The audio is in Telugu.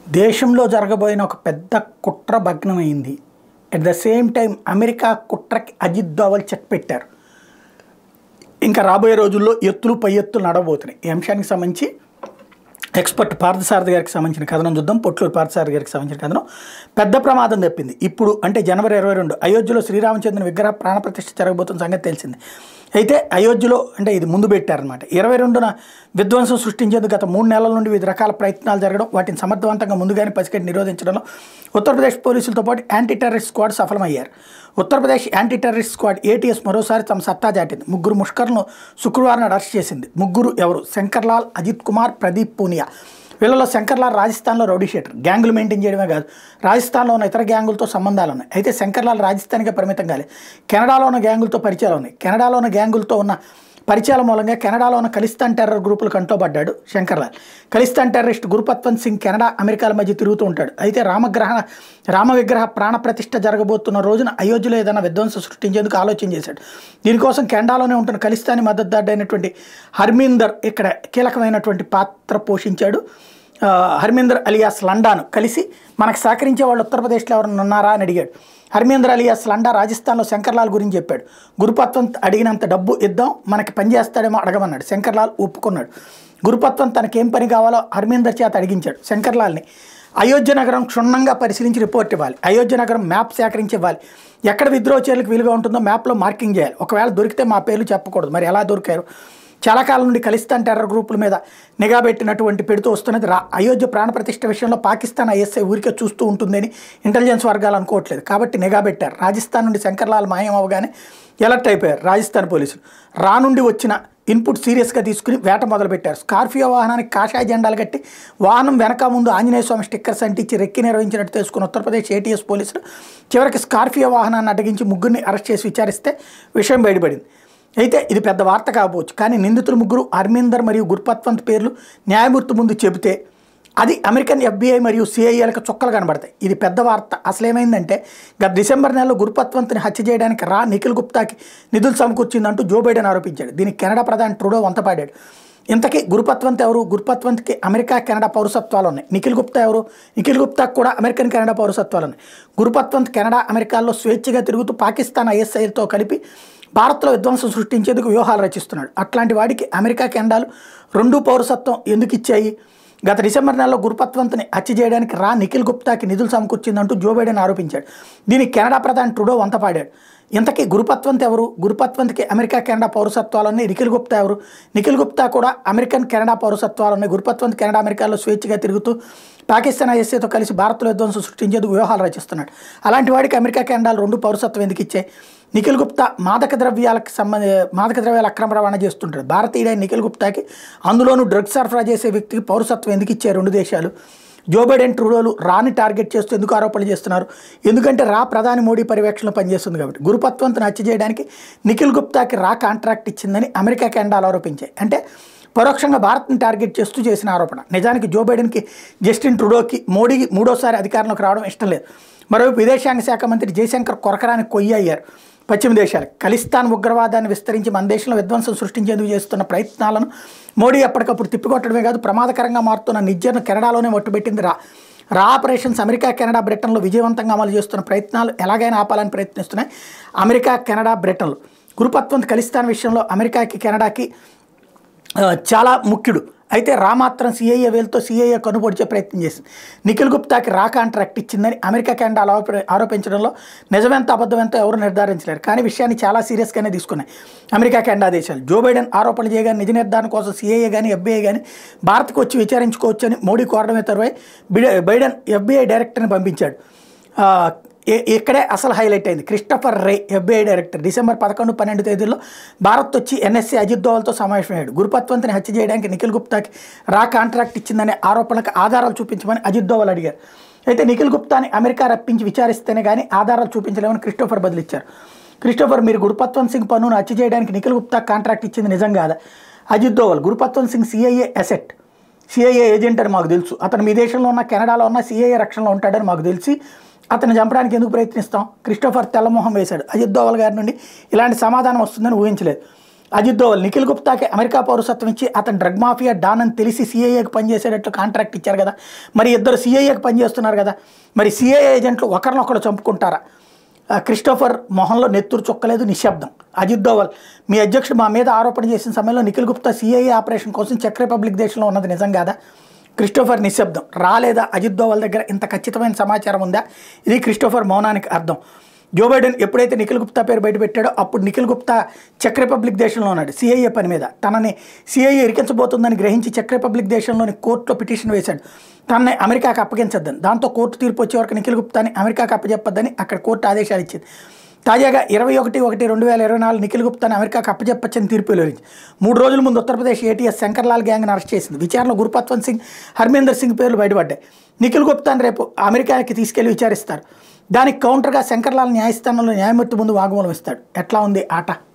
దేశంలో జరగబోయిన ఒక పెద్ద కుట్ర భగ్నమైంది at the same time America కుట్రకి అజిత్ దోవల్ చెక్ పెట్టారు ఇంకా రాబోయే రోజుల్లో ఎత్తులు పై ఎత్తులు నడవబోతున్నాయి ఈ అంశానికి సంబంధించి ఎక్స్పర్ట్ పార్థసారథి గారికి సంబంధించిన కథనం చూద్దాం పొట్లూరు పార్థసారథి గారికి సంబంధించిన కథనం పెద్ద ప్రమాదం తప్పింది ఇప్పుడు అంటే జనవరి ఇరవై రెండు అయోధ్యలో శ్రీరామచంద్రుని విగ్రహ ప్రాణప్రతిష్ఠ జరగబోతున్న సంగతి తెలిసింది అయితే అయోధ్యలో అంటే ఇది ముందు పెట్టారనమాట ఇరవై రెండున విధ్వంసం సృష్టించేందుకు గత మూడు నెలల నుండి వివిధ రకాల ప్రయత్నాలు జరగడం వాటిని సమర్థవంతంగా ముందుగానే పసిగట్టి నిరోధించడంలో ఉత్తరప్రదేశ్ పోలీసులతో పాటు యాంటీ టెర్రరిస్ట్ స్క్వాడ్ సఫలమయ్యారు Uttar Pradesh anti terrorist squad ATS మరోసారి తమ సత్తా చాటింది ముగ్గురు ముష్కర్లను శుక్రవారం నాడు అరెస్ట్ చేసింది ముగ్గురు ఎవరు శంకర్లాల్ అజిత్ కుమార్ ప్రదీప్ పూనియా వీళ్ళలో శంకర్లాల్ రాజస్థాన్లో రౌడీ షీటర్ గ్యాంగులు మెయింటైన్ చేయడమే కాదు రాజస్థాన్లో ఉన్న ఇతర గ్యాంగులతో సంబంధాలు ఉన్నాయి అయితే శంకర్లాల్ రాజస్థాన్కే పరిమితం కాలేదు కెనడాలో ఉన్న గ్యాంగులతో పరిచయాలు ఉన్నాయి కెనడాలో ఉన్న గ్యాంగులతో ఉన్న పరిచయాల మూలంగా కెనడాలో ఉన్న ఖలిస్తాన్ టెర్రర్ గ్రూపులు కంటోబడ్డాడు శంకర్లాల్ ఖలిస్తాన్ టెర్రరిస్ట్ గురుపత్వంత్ సింగ్ కెనడా అమెరికాల మధ్య తిరుగుతూ ఉంటాడు అయితే రామగ్రహణ రామ విగ్రహ ప్రాణప్రతిష్ఠ జరగబోతున్న రోజున అయోధ్యలో ఏదైనా విధ్వంసం సృష్టించేందుకు ఆలోచన చేశాడు దీనికోసం కెనడాలోనే ఉంటున్న ఖలిస్తానీ మద్దతుదారుడు అయినటువంటి హర్మీందర్ ఇక్కడ కీలకమైనటువంటి పాత్ర పోషించాడు ఆ, హర్మీందర్ అలియాస్ లండాను కలిసి మనకు సహకరించే వాళ్ళు ఉత్తరప్రదేశ్లో ఎవరైనా ఉన్నారా అని అడిగాడు హర్మీందర్ అలియాస్ లండా రాజస్థాన్లో శంకర్లాల్ గురించి చెప్పాడు గురుపత్వం అడిగినంత డబ్బు ఇద్దాం మనకి పనిచేస్తాడేమో అడగమన్నాడు శంకర్లాల్ ఒప్పుకున్నాడు గురుపత్వం తనకేం పని కావాలో హర్మీందర్ చేత అడిగించాడు శంకర్లాల్ని అయోధ్య నగరం క్షుణ్ణంగా పరిశీలించి రిపోర్ట్ ఇవ్వాలి అయోధ్య నగరం మ్యాప్ సేకరించి ఇవ్వాలి ఎక్కడ విద్రోహ చర్యలకు వీలుగా ఉంటుందో మ్యాప్లో మార్కింగ్ చేయాలి ఒకవేళ దొరికితే మా పేర్లు చెప్పకూడదు మరి ఎలా దొరికారు చాలా కాలం నుండి ఖలిస్తాన్ టెర్రర్ గ్రూపుల మీద నిఘా పెట్టినటువంటి పెడుతూ వస్తున్నది రా అయోధ్య ప్రాణప్రతిష్ఠ విషయంలో పాకిస్తాన్ ఐఎస్ఐ ఊరికే చూస్తూ ఉంటుందని ఇంటెలిజెన్స్ వర్గాలు అనుకోవట్లేదు కాబట్టి నిఘా పెట్టారు రాజస్థాన్ నుండి శంకర్లాల్ మాయం అవగానే ఎలర్ట్ అయిపోయారు రాజస్థాన్ పోలీసులు రా నుండి వచ్చిన ఇన్పుట్ సీరియస్గా తీసుకుని వేట మొదలుపెట్టారు స్కార్పియో వాహనానికి కాషాయ జెండాలు కట్టి వాహనం వెనక ముందు ఆంజనేయ స్వామి స్టిక్కర్స్ అంటించి రెక్కి నిర్వహించినట్టు తెలుసుకున్న ఉత్తరప్రదేశ్ ఏటీఎస్ పోలీసులు చివరికి స్కార్పియో వాహనాన్ని అడ్డగించి ముగ్గురిని అరెస్ట్ చేసి విచారిస్తే విషయం బయటపడింది అయితే ఇది పెద్ద వార్త కాకపోవచ్చు కానీ నిందితులు ముగ్గురు అర్మిందర్ మరియు గుర్పత్వంత్ పేర్లు న్యాయమూర్తి ముందు చెబితే అది అమెరికన్ ఎఫ్బీఐ మరియు సిఐఏలకు చుక్కలు కనబడతాయి ఇది పెద్ద వార్త అసలు ఏమైందంటే గత డిసెంబర్ నెలలో గురుపత్వంత్ని హత్య చేయడానికి రా నిఖిల్ గుప్తాకి నిధులు సమకూర్చిందంటూ జో బైడెన్ ఆరోపించాడు దీనికి కెనడా ప్రధాని ట్రూడో వంతపాడాడు ఇంతకీ గురుపత్వంత్ ఎవరు గురుపత్వంత్కి అమెరికా కెనడా పౌరసత్వాలు ఉన్నాయి నిఖిల్ గుప్తా ఎవరు నిఖిల్ గుప్తాకు కూడా అమెరికన్ కెనడా పౌరసత్వాలు ఉన్నాయి గురుపత్వంత్ కెనడా అమెరికాల్లో స్వేచ్ఛగా తిరుగుతూ పాకిస్తాన్ ఐఎస్ఐలతో కలిపి భారత్లో విధ్వంసం సృష్టించేందుకు వ్యూహాలు రచిస్తున్నాడు అట్లాంటి వాడికి అమెరికా కెనడాలు రెండు పౌరసత్వం ఎందుకు ఇచ్చాయి గత డిసెంబర్ నెలలో గురుపత్వంత్ని హత్య చేయడానికి రా నిఖిల్ గుప్తాకి నిధులు సమకూర్చిందంటూ జో బైడెన్ ఆరోపించాడు దీనికి కెనడా ప్రధాని ట్రుడో వంతపాడాడు ఇంతకీ గురుపత్వంత్ ఎవరు గురుపత్వంత్కి అమెరికా కెనడా పౌరసత్వాలున్నాయి నిఖిల్ గుప్తా ఎవరు నిఖిల్ గుప్తా కూడా అమెరికన్ కెనడా పౌరసత్వాలున్నాయి గురుపత్వంత్ కెనడా అమెరికాలో స్వేచ్ఛగా తిరుగుతూ పాకిస్తాన్ ఐఎస్ఏతో కలిసి భారత్లో విధ్వంసం సృష్టించేందుకు వ్యూహాలు రచిస్తున్నాడు అలాంటి వాడికి అమెరికా కెనడాలు రెండు పౌరసత్వం ఎందుకు ఇచ్చాయి నిఖిల్ గుప్తా మాదక ద్రవ్యాలకు సంబంధ మాదక ద్రవ్యాల అక్రమ రవాణా చేస్తుంటాడు భారతీయుడైన నిఖిల్ గుప్తాకి అందులోనూ డ్రగ్స్ సరఫరా చేసే వ్యక్తికి పౌరసత్వం ఎందుకు ఇచ్చాయి రెండు దేశాలు జో బైడెన్ ట్రూడోలు రాని టార్గెట్ చేస్తూ ఎందుకు ఆరోపణలు చేస్తున్నారు ఎందుకంటే రా ప్రధాని మోడీ పర్యవేక్షణలో పనిచేస్తుంది కాబట్టి గురుపత్వంతో హత్య చేయడానికి నిఖిల్ గుప్తాకి రా కాంట్రాక్ట్ ఇచ్చిందని అమెరికా కెనడాలు ఆరోపించాయి అంటే పరోక్షంగా భారత్ని టార్గెట్ చేస్తూ చేసిన ఆరోపణ నిజానికి జో బైడెన్కి జస్టిన్ ట్రుడోకి మోడీ మూడోసారి అధికారంలోకి రావడం ఇష్టం లేదు మరోవైపు విదేశాంగ శాఖ మంత్రి జయశంకర్ కొరకరానికి కొయ్యి అయ్యారు పశ్చిమ దేశాలు ఖలిస్తాన్ ఉగ్రవాదాన్ని విస్తరించి మన దేశంలో విధ్వంసం సృష్టించేందుకు చేస్తున్న ప్రయత్నాలను మోడీ ఎప్పటికప్పుడు తిప్పికొట్టడమే కాదు ప్రమాదకరంగా మారుతున్న నిజ్జర్ను కెనడాలోనే మట్టుబెట్టింది రా రా ఆపరేషన్స్ అమెరికా కెనడా బ్రిటన్లో విజయవంతంగా అమలు చేస్తున్న ప్రయత్నాలు ఎలాగైనా ఆపాలని ప్రయత్నిస్తున్నాయి అమెరికా కెనడా బ్రిటన్లు గురుపత్వంత్ ఖలిస్తాన్ విషయంలో అమెరికాకి కెనడాకి ఆ, చాలా ముఖ్యుడు అయితే రా మాత్రం సిఐఏ వేలతో సిఐఏ కనుపొడిచే ప్రయత్నం చేసింది నిఖిల్ గుప్తాకి రా కాంట్రాక్ట్ ఇచ్చిందని అమెరికా కెనడా ఆరోప ఆరోపించడంలో నిజమెంత అబద్ధమెంతో ఎవరు నిర్ధారించలేరు కానీ విషయాన్ని చాలా సీరియస్గానే తీసుకున్నాయి అమెరికా కెనడా దేశాలు జో బైడెన్ ఆరోపణలు చేయగానే నిజ నిర్ధారణ కోసం సిఐఏ కానీ ఎఫ్బీఐ కానీ భారత్కు వచ్చి విచారించుకోవచ్చని మోడీ కోరడమే తరువై బిడ- బైడెన్ ఎఫ్బీఐ డైరెక్టర్ని పంపించాడు ఆ, ఇ- ఇక్కడే అసలు హైలైట్ అయింది Christopher Wray FBI director December పదకొండు పన్నెండు తేదీల్లో భారత్ వచ్చి ఎన్ఎస్సీ అజిత్ దోవల్తో సమావేశమయ్యాడు గురుపత్వంతిని హత్య చేయడానికి నిఖిల్ గుప్తాకి రా కాంట్రాక్ట్ ఇచ్చిందనే ఆరోపణలకు ఆధారాలు చూపించమని అజిత్ దోవల్ అడిగారు అయితే నిఖిల్ గుప్తాని అమెరికా రప్పించి విచారిస్తేనే కానీ ఆధారాలు చూపించలేమని క్రిస్టోఫర్ బదిలిచ్చారు క్రిస్టోఫర్ మీరు గురుపత్వంత్ సింగ్ పన్నును హత్య చేయడానికి నిఖిల్ గుప్తా కాంట్రాక్ట్ ఇచ్చింది నిజం కాదా Ajit Doval Gurpatwant Singh CIA asset CIA agent అని మాకు తెలుసు అతను మీ దేశంలో ఉన్న కెనడాలో ఉన్న సిఐఏ రక్షణలో ఉంటాడని మాకు తెలిసి అతను చంపడానికి ఎందుకు ప్రయత్నిస్తాం క్రిస్టోఫర్ తెల్లమోహం వేశాడు అజిత్ దోవల్ గారి నుండి ఇలాంటి సమాధానం వస్తుందని ఊహించలేదు అజిత్ దోవల్ నిఖిల్ గుప్తాకి అమెరికా పౌరసత్వం ఇచ్చి అతను డ్రగ్ మాఫియా డాన్ అని తెలిసి సిఐఏకి పనిచేసేటట్లు కాంట్రాక్ట్ ఇచ్చారు కదా మరి ఇద్దరు సిఐఏకి పనిచేస్తున్నారు కదా మరి సిఐఏ ఏజెంట్లు ఒకరినొకరు చంపుకుంటారా ఆ, క్రిస్టోఫర్ మొహంలో నెత్తురు చొక్కలేదు నిశ్శబ్దం అజిత్ దోవల్ మీ అధ్యక్షుడు మా మీద ఆరోపణ చేసిన సమయంలో నిఖిల్ గుప్తా సిఐఏ ఆపరేషన్ కోసం చెక్ రిపబ్లిక్ దేశంలో ఉన్నది నిజం కాదా క్రిస్టోఫర్ నిశ్శబ్దం రాలేదా అజిత్ దోవల్ దగ్గర ఇంత ఖచ్చితమైన సమాచారం ఉందా ఇది క్రిస్టోఫర్ మౌనానికి అర్థం జో బైడెన్ ఎప్పుడైతే నిఖిల్ గుప్తా పేరు బయటపెట్టాడో అప్పుడు నిఖిల్ గుప్తా చెక్ రిపబ్లిక్ దేశంలో ఉన్నాడు సిఐఏ పని మీద తనని సిఐఏ ఇరికించబోతుందని గ్రహించి చెక్ రిపబ్లిక్ దేశంలోని కోర్టులో పిటిషన్ వేశాడు తనని అమెరికాకు అప్పగించొద్దని దాంతో కోర్టు తీర్పు వచ్చే వరకు నిఖిల్ గుప్తాని అమెరికాకు అప్పచెప్పొద్దని అక్కడ కోర్టు ఆదేశాలు ఇచ్చింది తాజాగా ఇరవై ఒకటి ఒకటి రెండు వేల ఇరవై నాలుగు నిఖిల్ గుప్తాని అమెరికాకు అప్పచెప్పచ్చని తీర్పు వెలువరించింది మూడు రోజుల ముందు ఉత్తరప్రదేశ్ ఏటీఎస్ శంకర్లాల్ గ్యాంగ్ని అరెస్ట్ చేసింది విచారణలో గురుపత్వన్ సింగ్ హర్మేందర్ సింగ్ పేర్లు బయటపడ్డాయి నిఖిల్ గుప్తాని రేపు అమెరికాకి తీసుకెళ్లి విచారిస్తారు దానికి కౌంటర్గా శంకర్లాల్ న్యాయస్థానంలో న్యాయమూర్తి ముందు వాగ్మూలం ఇస్తాడు ఎట్లా ఉంది ఆట